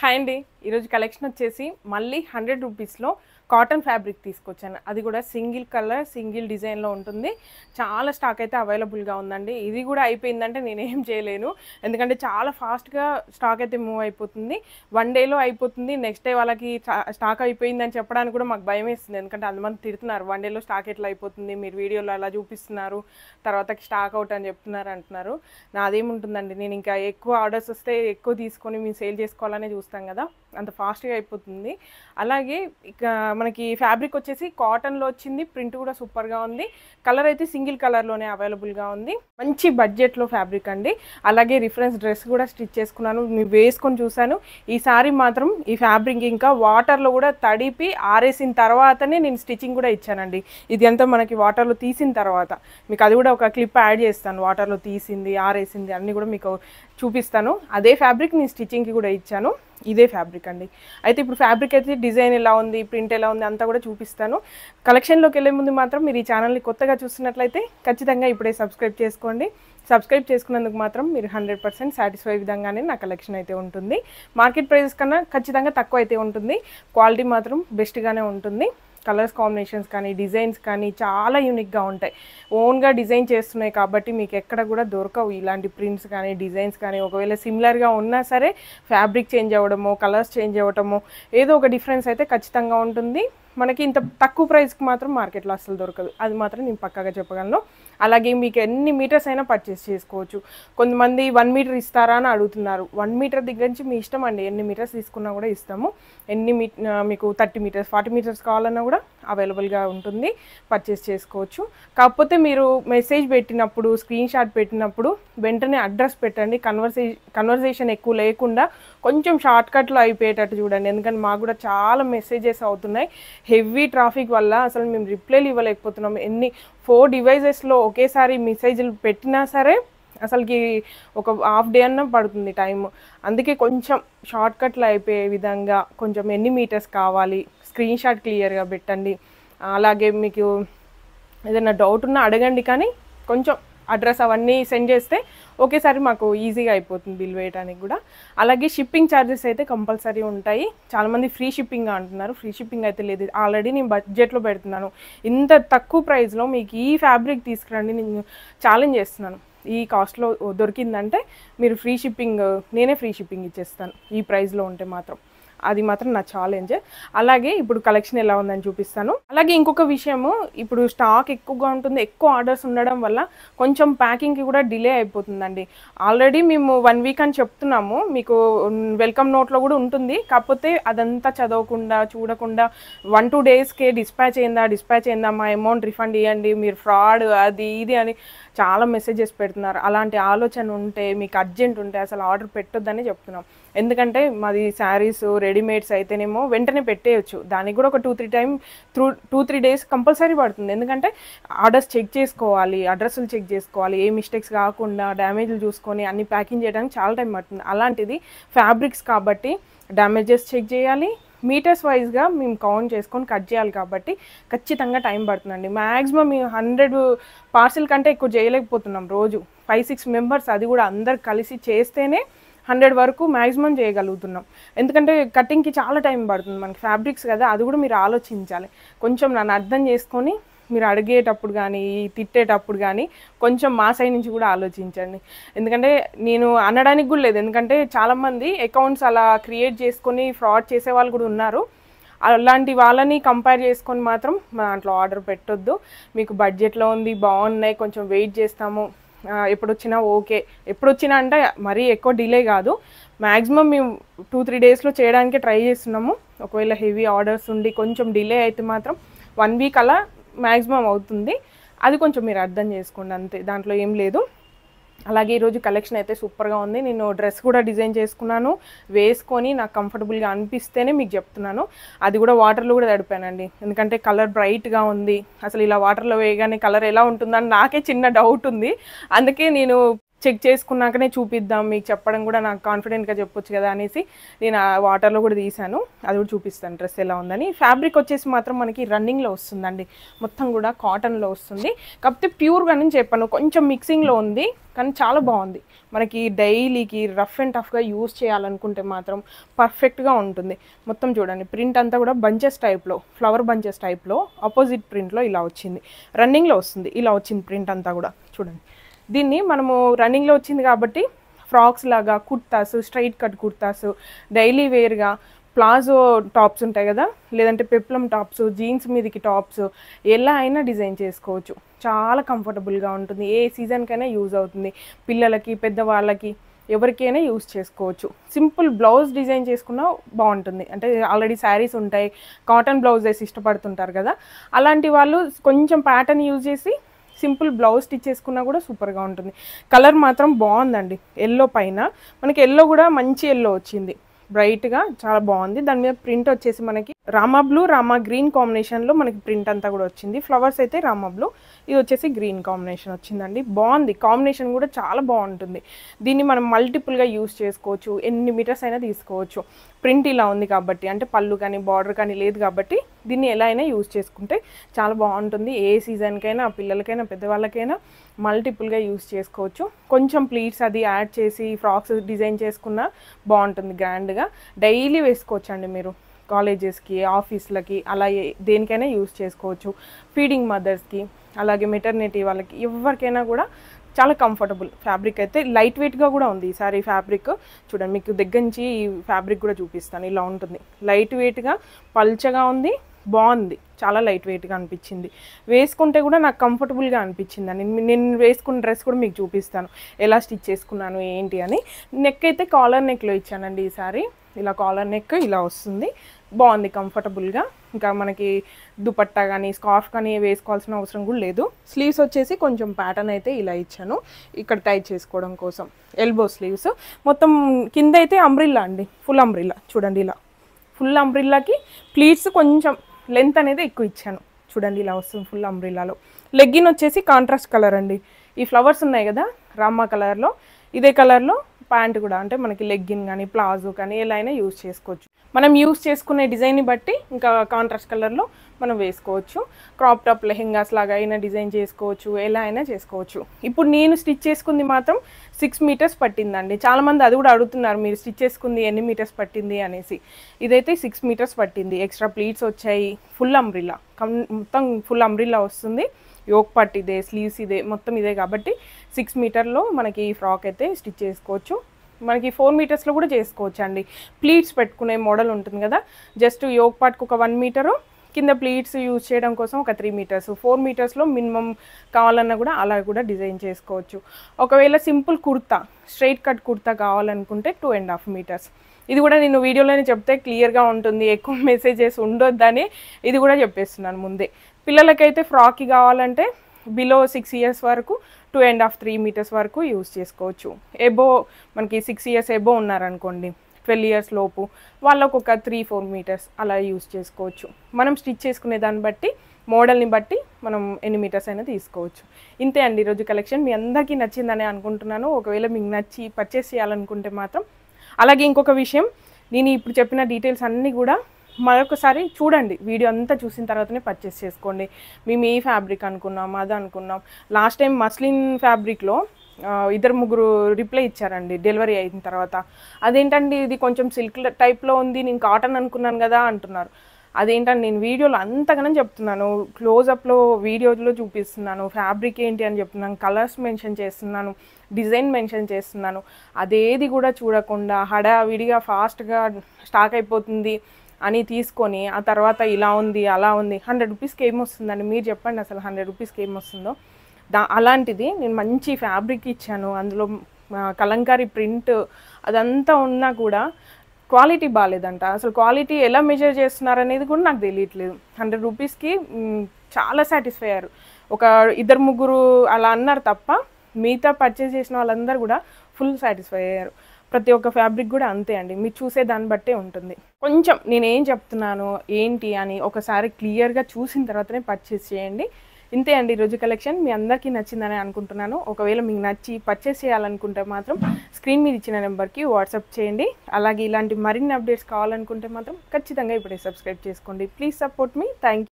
hi అండి ఈరోజు collection వచ్చేసి మళ్ళీ హండ్రెడ్ రూపీస్లో కాటన్ ఫ్యాబ్రిక్ తీసుకొచ్చాను అది కూడా సింగిల్ కలర్ సింగిల్ డిజైన్లో ఉంటుంది చాలా స్టాక్ అయితే అవైలబుల్గా ఉందండి ఇది కూడా అయిపోయిందంటే నేనేం చేయలేను ఎందుకంటే చాలా ఫాస్ట్గా స్టాక్ అయితే మూవ్ అయిపోతుంది వన్ డేలో అయిపోతుంది నెక్స్ట్ డే వాళ్ళకి చా- స్టాక్ అయిపోయిందని చెప్పడానికి కూడా మాకు భయం వేస్తుంది ఎందుకంటే అంతమంది తిడుతున్నారు వన్ డేలో స్టాక్ ఎట్లా అయిపోతుంది మీరు వీడియోలో అలా చూపిస్తున్నారు తర్వాత స్టాక్ అవుట్ అని చెప్తున్నారు అంటున్నారు నాదేముంటుందండి నేను ఇంకా ఎక్కువ ఆర్డర్స్ వస్తే ఎక్కువ తీసుకొని మేము సేల్ చేసుకోవాలనే చూస్తాం కదా అంత ఫాస్ట్గా అయిపోతుంది అలాగే ఇక మనకి ఫ్యాబ్రిక్ వచ్చేసి కాటన్లో వచ్చింది ప్రింట్ కూడా సూపర్గా ఉంది కలర్ అయితే సింగిల్ కలర్లోనే అవైలబుల్గా ఉంది మంచి బడ్జెట్లో ఫ్యాబ్రిక్ అండి అలాగే రిఫరెన్స్ డ్రెస్ కూడా స్టిచ్ చేసుకున్నాను మీరు వేసుకొని చూశాను ఈసారి మాత్రం ఈ ఫ్యాబ్రిక్ ఇంకా వాటర్లో కూడా తడిపి ఆరేసిన తర్వాతనే నేను స్టిచ్చింగ్ కూడా ఇచ్చానండి ఇది అంతా మనకి వాటర్లో తీసిన తర్వాత మీకు అది కూడా ఒక క్లిప్ యాడ్ చేస్తాను వాటర్లో తీసింది ఆరేసింది అన్నీ కూడా మీకు చూపిస్తాను అదే ఫ్యాబ్రిక్ నేను స్టిచ్చింగ్కి కూడా ఇచ్చాను ఇదే ఫ్యాబ్రిక్ అండి అయితే ఇప్పుడు ఫ్యాబ్రిక్ అయితే డిజైన్ ఎలా ఉంది ప్రింట్ ఎలా ఉంది అంతా కూడా చూపిస్తాను కలెక్షన్లోకి వెళ్ళే ముందు మాత్రం మీరు ఈ ఛానల్ని కొత్తగా చూస్తున్నట్లయితే ఖచ్చితంగా ఇప్పుడే సబ్స్క్రైబ్ చేసుకోండి సబ్స్క్రైబ్ చేసుకున్నందుకు మాత్రం మీరు హండ్రెడ్ పర్సెంట్ సాటిస్ఫై విధంగానే నా కలెక్షన్ అయితే ఉంటుంది మార్కెట్ ప్రైజెస్ కన్నా ఖచ్చితంగా తక్కువ అయితే ఉంటుంది క్వాలిటీ మాత్రం బెస్ట్గానే ఉంటుంది కలర్స్ కాంబినేషన్స్ కానీ డిజైన్స్ కానీ చాలా యూనిక్గా ఉంటాయి ఓన్గా డిజైన్ చేస్తున్నాయి కాబట్టి మీకు ఎక్కడ కూడా దొరకవు ఇలాంటి ప్రింట్స్ కానీ డిజైన్స్ కానీ ఒకవేళ సిమిలర్గా ఉన్నా సరే ఫ్యాబ్రిక్ చేంజ్ అవ్వడమో కలర్స్ చేంజ్ అవ్వడమో ఏదో ఒక డిఫరెన్స్ అయితే ఖచ్చితంగా ఉంటుంది మనకి ఇంత తక్కువ ప్రైస్కి మాత్రం మార్కెట్లో అసలు దొరకదు అది మాత్రం నేను పక్కాగా చెప్పగలను అలాగే మీకు ఎన్ని మీటర్స్ అయినా పర్చేస్ చేసుకోవచ్చు కొంతమంది వన్ మీటర్ ఇస్తారా అని అడుగుతున్నారు వన్ మీటర్ దగ్గర నుంచి మీ ఇష్టం అండి ఎన్ని మీటర్స్ తీసుకున్నా కూడా ఇస్తాము ఎన్ని మీ ఆ, మీకు థర్టీ మీటర్స్ ఫార్టీ మీటర్స్ కావాలన్నా కూడా అవైలబుల్గా ఉంటుంది పర్చేస్ చేసుకోవచ్చు కాకపోతే మీరు మెసేజ్ పెట్టినప్పుడు స్క్రీన్ షాట్ పెట్టినప్పుడు వెంటనే అడ్రస్ పెట్టండి కన్వర్సే కన్వర్సేషన్ ఎక్కువ లేకుండా కొంచెం షార్ట్ కట్లో అయిపోయేటట్టు చూడండి ఎందుకంటే మాకు కూడా చాలా మెసేజెస్ అవుతున్నాయి హెవీ ట్రాఫిక్ వల్ల అసలు మేము రిప్లైలు ఇవ్వలేకపోతున్నాం ఎన్ని ఫోర్ డివైజెస్లో ఒకేసారి మెసేజ్లు పెట్టినా సరే అసలుకి ఒక హాఫ్ డే అన్న పడుతుంది టైం అందుకే కొంచెం షార్ట్ కట్లో అయిపోయే విధంగా కొంచెం ఎన్ని మీటర్స్ కావాలి స్క్రీన్ షాట్ క్లియర్గా పెట్టండి అలాగే మీకు ఏదైనా డౌట్ ఉన్నా అడగండి కానీ కొంచెం అడ్రస్ అవన్నీ సెండ్ చేస్తే ఒకేసారి మాకు ఈజీగా అయిపోతుంది బిల్ వేయడానికి కూడా అలాగే షిప్పింగ్ ఛార్జెస్ అయితే కంపల్సరీ ఉంటాయి చాలామంది ఫ్రీ షిప్పింగ్ అంటున్నారు ఫ్రీ షిప్పింగ్ అయితే లేదు ఆల్రెడీ నేను బడ్జెట్లో పెడుతున్నాను ఇంత తక్కువ ప్రైస్లో మీకు ఈ ఫ్యాబ్రిక్ తీసుకురండి నేను ఛాలెంజ్ చేస్తున్నాను ఈ కాస్ట్లో దొరికిందంటే మీరు ఫ్రీ షిప్పింగ్ నేనే ఫ్రీ షిప్పింగ్ ఇచ్చేస్తాను ఈ ప్రైస్లో ఉంటే మాత్రం అది మాత్రం నా ఛాలెంజ్ అలాగే ఇప్పుడు కలెక్షన్ ఎలా ఉందని చూపిస్తాను అలాగే ఇంకొక విషయము ఇప్పుడు స్టాక్ ఎక్కువగా ఉంటుంది ఎక్కువ ఆర్డర్స్ ఉండడం వల్ల కొంచెం ప్యాకింగ్కి కూడా డిలే అయిపోతుందండి ఆల్రెడీ మేము వన్ వీక్ అని చెప్తున్నాము మీకు వెల్కమ్ నోట్లో కూడా ఉంటుంది కాకపోతే అదంతా చదవకుండా చూడకుండా వన్ టూ డేస్కే డిస్పాచ్ అయిందా డిస్పాచ్ అయిందా మా అమౌంట్ రిఫండ్ ఇవ్వండి మీరు ఫ్రాడ్ అది ఇది అని చాలా మెసేజెస్ పెడుతున్నారు అలాంటి ఆలోచన ఉంటే మీకు అర్జెంట్ ఉంటే అసలు ఆర్డర్ పెట్టొద్దని చెప్తున్నాం ఎందుకంటే మాది శారీస్ రెడీమేడ్స్ అయితేనేమో వెంటనే పెట్టేయచ్చు దానికి కూడా ఒక two three time through two three days compulsory పడుతుంది ఎందుకంటే ఆర్డర్స్ చెక్ చేసుకోవాలి అడ్రస్లు చెక్ చేసుకోవాలి ఏ మిస్టేక్స్ కాకుండా డ్యామేజ్లు చూసుకొని అన్ని ప్యాకింగ్ చేయడానికి చాలా టైం పడుతుంది అలాంటిది ఫ్యాబ్రిక్స్ కాబట్టి డ్యామేజెస్ చెక్ చేయాలి మీటర్స్ వైజ్గా మేము కౌంట్ చేసుకొని కట్ చేయాలి కాబట్టి ఖచ్చితంగా టైం పడుతుందండి మ్యాక్సిమం మేము హండ్రెడ్ పార్సిల్ కంటే ఎక్కువ చేయలేకపోతున్నాం రోజు ఫైవ్ సిక్స్ మెంబర్స్ అది కూడా అందరు కలిసి చేస్తేనే హండ్రెడ్ వరకు మ్యాక్సిమం చేయగలుగుతున్నాం ఎందుకంటే కటింగ్కి చాలా టైం పడుతుంది మనకి ఫ్యాబ్రిక్స్ కదా అది కూడా మీరు ఆలోచించాలి కొంచెం నన్ను అర్థం చేసుకొని మీరు అడిగేటప్పుడు కానీ తిట్టేటప్పుడు కానీ కొంచెం మా సైడ్ నుంచి కూడా ఆలోచించండి ఎందుకంటే నేను అనడానికి కూడా లేదు ఎందుకంటే చాలామంది అకౌంట్స్ అలా క్రియేట్ చేసుకొని ఫ్రాడ్ చేసే వాళ్ళు కూడా ఉన్నారు అలాంటి వాళ్ళని కంపేర్ చేసుకొని మాత్రం మా దాంట్లో ఆర్డర్ పెట్టొద్దు మీకు బడ్జెట్లో ఉంది బాగున్నాయి కొంచెం వెయిట్ చేస్తాము ఆ, ఎప్పుడు వచ్చినా ఓకే ఎప్పుడు వచ్చినా అంటే మరీ ఎక్కువ డిలే కాదు మ్యాక్సిమం మేము టూ త్రీ డేస్లో చేయడానికే ట్రై చేస్తున్నాము ఒకవేళ హెవీ ఆర్డర్స్ ఉండి కొంచెం డిలే అయితే మాత్రం వన్ వీక్ అలా మ్యాక్సిమం అవుతుంది అది కొంచెం మీరు అర్థం చేసుకోండి అంతే దాంట్లో ఏం లేదు అలాగే ఈరోజు కలెక్షన్ అయితే సూపర్గా ఉంది నేను డ్రెస్ కూడా డిజైన్ చేసుకున్నాను వేసుకొని నాకు కంఫర్టబుల్గా అనిపిస్తేనే మీకు చెప్తున్నాను అది కూడా వాటర్లో కూడా తడిపానండి ఎందుకంటే కలర్ బ్రైట్గా ఉంది అసలు ఇలా వాటర్లో వేయగానే కలర్ ఎలా ఉంటుందని నాకే చిన్న డౌట్ ఉంది అందుకే నేను చెక్ చేసుకున్నాకనే చూపిద్దాం మీకు చెప్పడం కూడా నాకు కాన్ఫిడెంట్గా చెప్పొచ్చు కదా అనేసి నేను ఆ వాటర్లో కూడా తీసాను అది కూడా చూపిస్తాను డ్రెస్ ఎలా ఉందని ఫ్యాబ్రిక్ వచ్చేసి మాత్రం మనకి రన్నింగ్లో వస్తుందండి మొత్తం కూడా కాటన్లో వస్తుంది కాకపోతే ప్యూర్గా నేను చెప్పాను కొంచెం మిక్సింగ్లో ఉంది కానీ చాలా బాగుంది మనకి డైలీకి రఫ్ అండ్ టఫ్గా యూస్ చేయాలనుకుంటే మాత్రం పర్ఫెక్ట్గా ఉంటుంది మొత్తం చూడండి ప్రింట్ అంతా కూడా బంచెస్ టైప్లో ఫ్లవర్ బంచెస్ టైప్లో ఆపోజిట్ ప్రింట్లో ఇలా వచ్చింది రన్నింగ్లో వస్తుంది ఇలా వచ్చింది ప్రింట్ అంతా కూడా చూడండి దీన్ని మనము రన్నింగ్లో వచ్చింది కాబట్టి ఫ్రాక్స్ లాగా kurtas straight cut kurtas daily వేర్గా ప్లాజో టాప్స్ ఉంటాయి కదా లేదంటే పెప్లం టాప్స్ జీన్స్ మీదకి టాప్స్ ఎలా అయినా డిజైన్ చేసుకోవచ్చు చాలా కంఫర్టబుల్గా ఉంటుంది ఏ సీజన్కైనా యూజ్ అవుతుంది పిల్లలకి పెద్దవాళ్ళకి ఎవరికైనా యూస్ చేసుకోవచ్చు సింపుల్ బ్లౌజ్ డిజైన్ చేసుకున్నా బాగుంటుంది అంటే ఆల్రెడీ శారీస్ ఉంటాయి కాటన్ బ్లౌజెస్ ఇష్టపడుతుంటారు కదా అలాంటి వాళ్ళు కొంచెం ప్యాటర్న్ యూజ్ చేసి సింపుల్ బ్లౌజ్ స్టిచ్ చేసుకున్నా కూడా సూపర్గా ఉంటుంది కలర్ మాత్రం బాగుందండి ఎల్లో పైన మనకి ఎల్లో కూడా మంచి ఎల్లో వచ్చింది బ్రైట్గా చాలా బాగుంది దాని మీద ప్రింట్ వచ్చేసి మనకి రామా బ్లూ రామా గ్రీన్ కాంబినేషన్లో మనకి ప్రింట్ అంతా కూడా వచ్చింది ఫ్లవర్స్ అయితే రామా బ్లూ ఇది వచ్చేసి గ్రీన్ కాంబినేషన్ వచ్చిందండి బాగుంది కాంబినేషన్ కూడా చాలా బాగుంటుంది దీన్ని మనం మల్టిపుల్గా యూస్ చేసుకోవచ్చు ఎన్ని మీటర్స్ అయినా తీసుకోవచ్చు ప్రింట్ ఇలా ఉంది కాబట్టి అంటే పళ్ళు కానీ బార్డర్ కానీ లేదు కాబట్టి దీన్ని ఎలా అయినా యూస్ చేసుకుంటే చాలా బాగుంటుంది ఏ సీజన్కైనా పిల్లలకైనా పెద్దవాళ్ళకైనా మల్టిపుల్గా యూస్ చేసుకోవచ్చు కొంచెం ప్లీట్స్ అది యాడ్ చేసి ఫ్రాక్స్ డిజైన్ చేసుకున్నా బాగుంటుంది గ్రాండ్గా డైలీ వేసుకోవచ్చు అండి మీరు కాలేజెస్కి ఆఫీస్లకి అలా ఏ- దేనికైనా యూస్ చేసుకోవచ్చు ఫీడింగ్ మదర్స్కి అలాగే మెటర్నిటీ వాళ్ళకి ఎవరికైనా కూడా చాలా కంఫర్టబుల్ ఫ్యాబ్రిక్ అయితే లైట్ వెయిట్గా కూడా ఉంది ఈసారి ఫ్యాబ్రిక్ చూడండి మీకు దగ్గర నుంచి ఈ ఫ్యాబ్రిక్ కూడా చూపిస్తాను ఇలా ఉంటుంది లైట్ వెయిట్గా పల్చగా ఉంది బాగుంది చాలా లైట్ వెయిట్గా అనిపించింది వేసుకుంటే కూడా నాకు కంఫర్టబుల్గా అనిపించింది అని నేను వేసుకున్న డ్రెస్ కూడా మీకు చూపిస్తాను ఎలా స్టిచ్ చేసుకున్నాను ఏంటి అని నెక్ అయితే కాలర్ నెక్లో ఇచ్చానండి ఈసారి ఇలా కాలర్ నెక్ ఇలా వస్తుంది బాగుంది కంఫర్టబుల్గా ఇంకా మనకి దుపట్టా కానీ స్కార్ఫ్ కానీ వేసుకోవాల్సిన అవసరం కూడా లేదు స్లీవ్స్ వచ్చేసి కొంచెం ప్యాటర్న్ అయితే ఇలా ఇచ్చాను ఇక్కడ టైట్ చేసుకోవడం కోసం ఎల్బో స్లీవ్స్ మొత్తం కింద అయితే అంబ్రిల్లా అండి ఫుల్ అంబ్రిల్లా చూడండి ఇలా ఫుల్ అంబ్రిల్లాకి ప్లీట్స్ కొంచెం లెంత్ అనేది ఎక్కువ ఇచ్చాను చూడండి ఇలా వస్తుంది ఫుల్ అంబ్రిల్లాలో లెగ్గిన్ వచ్చేసి కాంట్రాస్ట్ కలర్ అండి ఈ ఫ్లవర్స్ ఉన్నాయి కదా రామా కలర్లో ఇదే కలర్లో ప్యాంట్ కూడా అంటే మనకి లెగ్గిన్ కానీ ప్లాజో కానీ ఎలా అయినా యూజ్ చేసుకోవచ్చు మనం యూజ్ చేసుకునే డిజైన్ని బట్టి ఇంకా కాంట్రాస్ట్ కలర్లో మనం వేసుకోవచ్చు క్రాప్ టాప్ లెహెంగాస్ లాగా అయినా డిజైన్ చేసుకోవచ్చు ఎలా అయినా చేసుకోవచ్చు ఇప్పుడు నేను స్టిచ్ చేసుకుంది మాత్రం సిక్స్ మీటర్స్ పట్టిందండి చాలామంది అది కూడా అడుగుతున్నారు మీరు స్టిచ్ చేసుకుంది ఎన్ని మీటర్స్ పట్టింది అనేసి ఇదైతే సిక్స్ మీటర్స్ పట్టింది ఎక్స్ట్రా ప్లీట్స్ వచ్చాయి ఫుల్ అంబ్రిల్లా కం మొత్తం ఫుల్ అంబ్రిల్లా వస్తుంది యోక్ పట్ ఇదే స్లీవ్స్ ఇదే మొత్తం ఇదే కాబట్టి సిక్స్ మీటర్లో మనకి ఈ ఫ్రాక్ అయితే స్టిచ్ చేసుకోవచ్చు మనకి ఫోర్ మీటర్స్లో కూడా చేసుకోవచ్చు అండి ప్లీట్స్ పెట్టుకునే మోడల్ ఉంటుంది కదా జస్ట్ యోక్ పాట్కి ఒక వన్ మీటరు కింద ప్లీట్స్ యూజ్ చేయడం కోసం ఒక త్రీ మీటర్స్ ఫోర్ మీటర్స్లో మినిమం కావాలన్నా కూడా అలా కూడా డిజైన్ చేసుకోవచ్చు ఒకవేళ simple kurta straight cut kurta కావాలనుకుంటే టూ అండ్ హాఫ్ మీటర్స్ ఇది కూడా నేను వీడియోలోనే చెప్తే క్లియర్గా ఉంటుంది ఎక్కువ మెసేజెస్ ఉండొద్దని ఇది కూడా చెప్పేస్తున్నాను ముందే పిల్లలకైతే ఫ్రాక్కి కావాలంటే బిలో సిక్స్ ఇయర్స్ వరకు two and half three metres వరకు యూస్ చేసుకోవచ్చు ఎబో మనకి సిక్స్ ఇయర్స్ ఎబో ఉన్నారనుకోండి ట్వెల్వ్ ఇయర్స్ లోపు వాళ్ళకు ఒక త్రీ ఫోర్ మీటర్స్ అలా యూస్ చేసుకోవచ్చు మనం స్టిచ్ చేసుకునే దాన్ని బట్టి మోడల్ని బట్టి మనం ఎన్ని మీటర్స్ అయినా తీసుకోవచ్చు ఇంతే అండి ఈరోజు కలెక్షన్ మీ అందరికీ నచ్చిందని అనుకుంటున్నాను ఒకవేళ మీకు నచ్చి పర్చేస్ చేయాలనుకుంటే మాత్రం అలాగే ఇంకొక విషయం నేను ఇప్పుడు చెప్పిన డీటెయిల్స్ అన్నీ కూడా మరొకసారి చూడండి వీడియో అంతా చూసిన తర్వాతనే పర్చేస్ చేసుకోండి మేము ఏ ఫ్యాబ్రిక్ అనుకున్నాం అది అనుకున్నాం లాస్ట్ టైం మస్లిన్ ఫ్యాబ్రిక్లో ఆ, ఇద్దరు ముగ్గురు రిప్లై ఇచ్చారండి డెలివరీ అయిన తర్వాత అదేంటండి ఇది కొంచెం సిల్క్ టైప్లో ఉంది నేను కాటన్ అనుకున్నాను కదా అంటున్నారు అదేంటండి నేను వీడియోలో అంతగానే చెప్తున్నాను క్లోజప్లో వీడియోలో చూపిస్తున్నాను ఫ్యాబ్రిక్ ఏంటి అని చెప్తున్నాను కలర్స్ మెన్షన్ చేస్తున్నాను డిజైన్ మెన్షన్ చేస్తున్నాను అదేది కూడా చూడకుండా హడావిడిగా ఫాస్ట్గా స్టాక్ అయిపోతుంది అని తీసుకొని ఆ తర్వాత ఇలా ఉంది అలా ఉంది హండ్రెడ్ రూపీస్కి ఏమొస్తుందండి మీరు చెప్పండి అసలు హండ్రెడ్ రూపీస్కి ఏమొస్తుందో దా అలాంటిది నేను మంచి ఫ్యాబ్రిక్ ఇచ్చాను అందులో ఆ, కలంకారీ ప్రింట్ అదంతా ఉన్నా కూడా క్వాలిటీ బాగాలేదంట అసలు క్వాలిటీ ఎలా మెజర్ చేస్తున్నారు అనేది కూడా నాకు తెలియట్లేదు హండ్రెడ్ రూపీస్కి మ్, చాలా సాటిస్ఫై అయ్యారు ఒక ఇద్దరు ముగ్గురు అలా అన్నారు తప్ప మిగతా పర్చేస్ చేసిన వాళ్ళందరూ కూడా ఫుల్ సాటిస్ఫై అయ్యారు ప్రతి ఒక్క ఫ్యాబ్రిక్ కూడా అంతే అండి మీరు చూసే దాన్ని బట్టే ఉంటుంది కొంచెం నేను ఏం చెప్తున్నాను ఏంటి అని ఒకసారి క్లియర్గా చూసిన తర్వాతనే పర్చేస్ చేయండి ఇంతే అండి ఈరోజు కలెక్షన్ మీ అందరికీ నచ్చిందని అనుకుంటున్నాను ఒకవేళ మీకు నచ్చి పర్చేస్ చేయాలనుకుంటే మాత్రం స్క్రీన్ మీద ఇచ్చిన నెంబర్కి వాట్సాప్ చేయండి అలాగే ఇలాంటి మరిన్ని అప్డేట్స్ కావాలనుకుంటే మాత్రం ఖచ్చితంగా ఇప్పుడే సబ్స్క్రైబ్ చేసుకోండి ప్లీజ్ సపోర్ట్ మీ థ్యాంక్